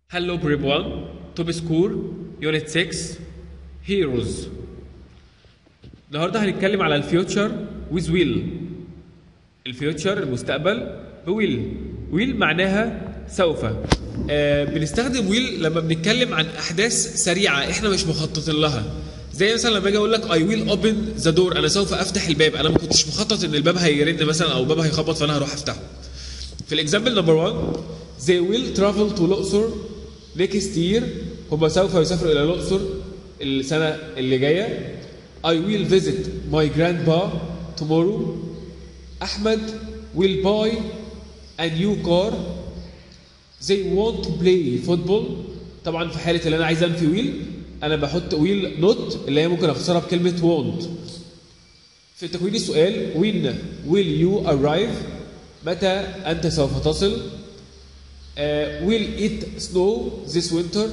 Hello everyone, Top Score Unit 6 Heroes النهارده هنتكلم على الفيوتشر with will الفيوتشر المستقبل بويل ويل معناها سوف آه بنستخدم ويل لما بنتكلم عن احداث سريعه احنا مش مخططين لها زي مثلا لما اجي اقول لك اي ويل اوبن ذا دور انا سوف افتح الباب انا ما كنتش مخطط ان الباب هيرن مثلا او الباب هيخبط فانا هروح افتحه في الاكزامبل نمبر 1 they will travel to الاقصر next year هم سوف يسافروا الى الاقصر السنه اللي جايه I will visit my grandpa tomorrow احمد will buy a new car they want to play football طبعا في حاله اللي انا عايز انفي ويل انا بحط ويل نوت اللي هي ممكن اختصرها بكلمه want في تكوين السؤال when will you arrive متى انت سوف تصل uh, will it snow this winter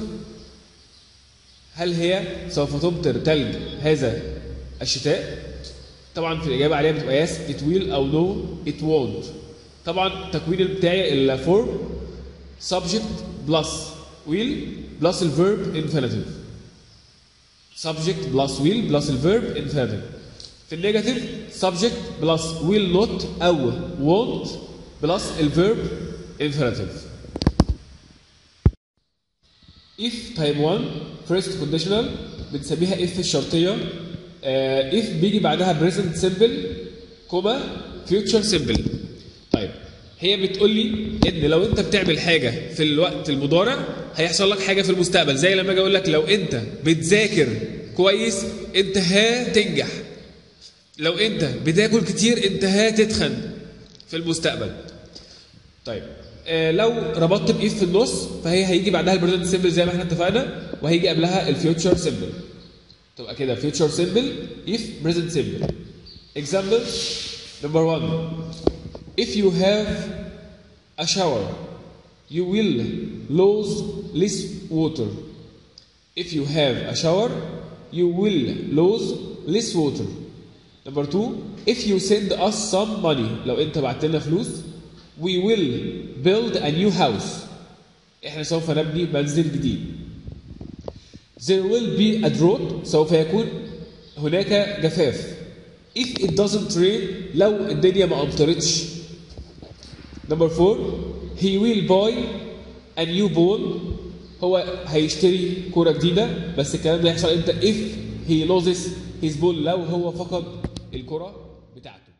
هل هي سوف تمطر ثلج هذا الشتاء طبعا في الاجابه عليها بتبقى yes it will او no it won't طبعا التكوين بتاعي الفورم subject plus will plus الفيرب infinitive subject plus will plus الفيرب infinitive في النيجاتيف subject plus will not او won't plus الفيرب infinitive if type 1 first conditional بنسميها if الشرطيه آه if بيجي بعدها present simple كوما future simple طيب هي بتقول لي ان لو انت بتعمل حاجه في الوقت المضارع هيحصل لك حاجه في المستقبل زي لما اجي اقول لك لو انت بتذاكر كويس انت هتنجح لو انت بتاكل كتير انت هتتخن في المستقبل طيب آه لو ربطت باف في النص فهي هيجي بعدها البريزنت سيمبل زي ما احنا اتفقنا وهيجي قبلها الفيوتشر سيمبل تبقى كده فيوتشر سيمبل if بريزنت سيمبل example number one if you have a shower you will lose less water if you have a shower you will lose less water number two if you send us some money لو انت بعت لنا فلوس we will build a new house احنا سوف نبني منزل جديد there will be a drought سوف يكون هناك جفاف if it doesn't rain لو الدنيا ما امطرتش number four he will buy a new ball هو هيشتري كرة جديدة بس الكلام ده يحصل امتى if he loses his ball لو هو فقد الكرة بتاعته